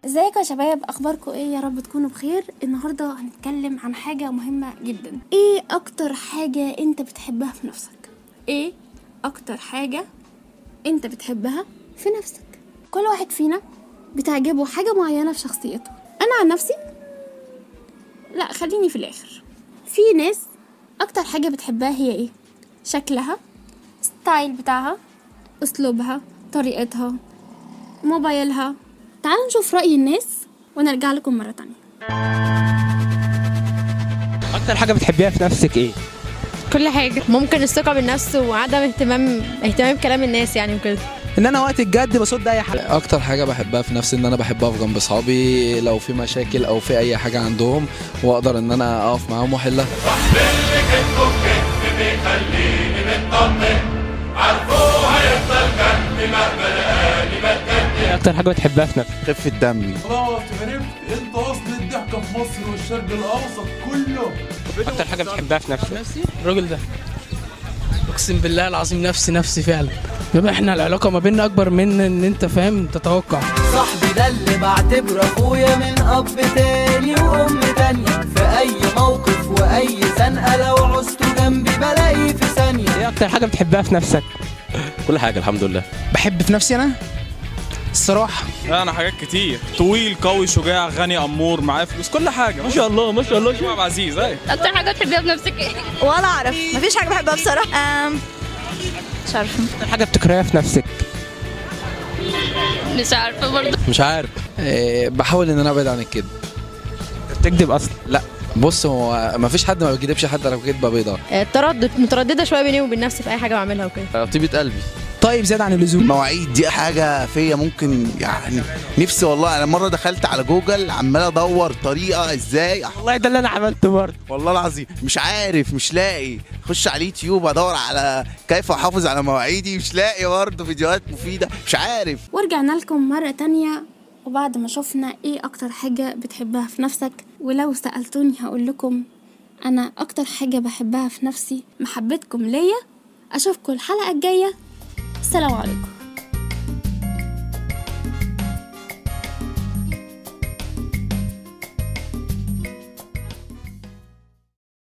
ازيكم يا شباب اخباركم ايه يا رب تكونوا بخير النهارده هنتكلم عن حاجه مهمه جدا ايه اكتر حاجه انت بتحبها في نفسك ايه اكتر حاجه انت بتحبها في نفسك كل واحد فينا بتعجبه حاجه معينه في شخصيته انا عن نفسي لا خليني في الاخر في ناس اكتر حاجه بتحبها هي ايه شكلها ستايل بتاعها اسلوبها طريقتها موبايلها تعالوا نشوف رأي الناس ونرجع لكم مرة تانية اكتر حاجه بتحبيها في نفسك ايه كل حاجة ممكن الثقة بالنفس وعدم اهتمام اهتمام بكلام الناس يعني وكده ان انا وقت الجد بصد اي حاجه اكتر حاجه بحبها في نفسي ان انا بحب اقف جنب اصحابي لو في مشاكل او في اي حاجه عندهم واقدر ان انا اقف معاهم واحلها ايه اكتر حاجه بتحبها في نفسك خفة دمي خلاص عرفت انت اصل الضحكه في مصر والشرق الاوسط كله اكتر حاجه بتحبها في نفسك نفسي الراجل ده اقسم بالله العظيم نفسي نفسي فعلا يبقى احنا العلاقه ما بيننا اكبر من ان انت فاهم تتوقع صاحبي ده اللي بعتبره اخويا من اب تاني وام تانية في اي موقف واي زنقه لو عوزته جنبي بلاقيه في ثانيه ايه اكتر حاجه بتحبها في نفسك كل حاجه الحمد لله بحب في نفسي انا الصراحه لا انا حاجات كتير طويل قوي شجاع غني امور معاه فلوس كل حاجه ما شاء الله ما شاء الله شباب عزيز ايوه أكتر حاجة بتحبيها بنفسك ايه؟ ولا اعرف مفيش حاجه بحبها بصراحه أم... مش عارفه اكتر حاجه بتكرهيها في نفسك مش عارفة برضه مش عارف إيه بحاول ان انا ابعد عن الكذب بتكذب اصلا لا بص هو ما فيش حد ما بيكذبش حد لو كذبه بيضاء التردد مترددة شوية بيني وبين نفسي في أي حاجة بعملها وكده طيبه قلبي طيب زيادة عن اللزوم المواعيد دي حاجة فيا ممكن يعني نفسي والله أنا مرة دخلت على جوجل عمال أدور طريقة إزاي أح- والله ده اللي انا عملته برضه والله العظيم مش عارف مش لاقي خش على اليوتيوب أدور على كيف أحافظ على مواعيدي مش لاقي برضه فيديوهات مفيدة مش عارف ورجعنا لكم مرة تانية وبعد ما شفنا ايه اكتر حاجة بتحبها في نفسك ولو سألتوني هقول لكم انا اكتر حاجة بحبها في نفسي محبتكم ليا اشوفكم الحلقة الجاية السلام عليكم